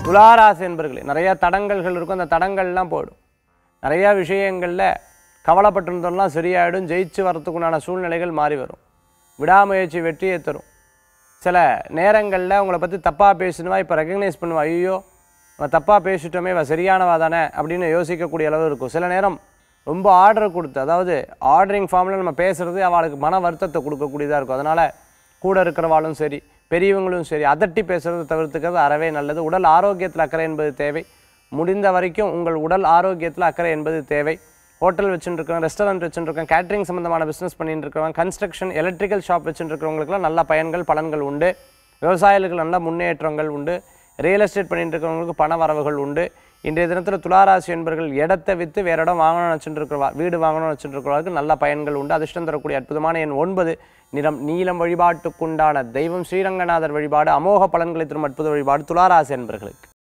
துளாராசி என்பர்களே நிறையா தடங்கல்கள் இருக்கும் அந்த தடங்கள்லாம் போயிடும் நிறையா விஷயங்களில் கவலைப்பட்டிருந்தோம்லாம் சரியாயிடும் ஜெயிச்சு வரத்துக்குண்டான சூழ்நிலைகள் மாறி வரும் விடாமுயற்சி வெற்றியை தரும் சில நேரங்களில் உங்களை பற்றி தப்பாக பேசினுவா இப்போ ரெக்கக்னைஸ் பண்ணுவா ஐயோ நம்ம தப்பாக பேசிட்டோமே இவ சரியானவா தானே அப்படின்னு யோசிக்கக்கூடிய அளவு இருக்கும் சில நேரம் ரொம்ப ஆர்டர் கொடுத்து அதாவது ஆர்டரிங் ஃபார்மில் நம்ம பேசுகிறது அவளுக்கு மன வருத்தத்தை கொடுக்கக்கூடியதாக இருக்கும் அதனால் கூட இருக்கிறவாளும் சரி பெரியவங்களும் சரி அதட்டி பேசுகிறத தவிர்த்துக்கிறது அறவே நல்லது உடல் ஆரோக்கியத்தில் அக்கறை என்பது தேவை முடிந்த வரைக்கும் உங்கள் உடல் ஆரோக்கியத்தில் அக்கறை என்பது தேவை ஹோட்டல் வச்சுருக்கோம் ரெஸ்டாரண்ட் வச்சுருக்கோம் கேட்டரிங் சம்மந்தமான பிஸ்னஸ் பண்ணிட்டு இருக்கிறவங்க கன்ஸ்ட்ரக்ஷன் எலக்ட்ரிக்கல் ஷாப் வச்சுருக்கிறவங்களுக்குலாம் நல்ல பயன்கள் பலன்கள் உண்டு விவசாயிகளுக்கு நல்ல முன்னேற்றங்கள் உண்டு ரியல் எஸ்டேட் பண்ணிட்டு இருக்கிறவங்களுக்கு பண வரவுகள் உண்டு இன்றைய தினத்தில் துளாராசி என்பர்கள் இடத்தை விற்று வேற இடம் வாங்கணும்னு வச்சுட்டு இருக்கிறவா வீடு வாங்கணும்னு வச்சுட்டு இருக்கிறவங்களுக்கு நல்ல பயன்கள் உண்டு அதிர்ஷ்டம் தரக்கூடிய அற்புதமான எண் ஒன்பது நிறம் நீலம் வழிபாட்டுக்குண்டான தெய்வம் ஸ்ரீரங்கநாதர் வழிபாடு அமோக பலன்களை தரும் அற்புத வழிபாடு துளாராசி என்பர்களுக்கு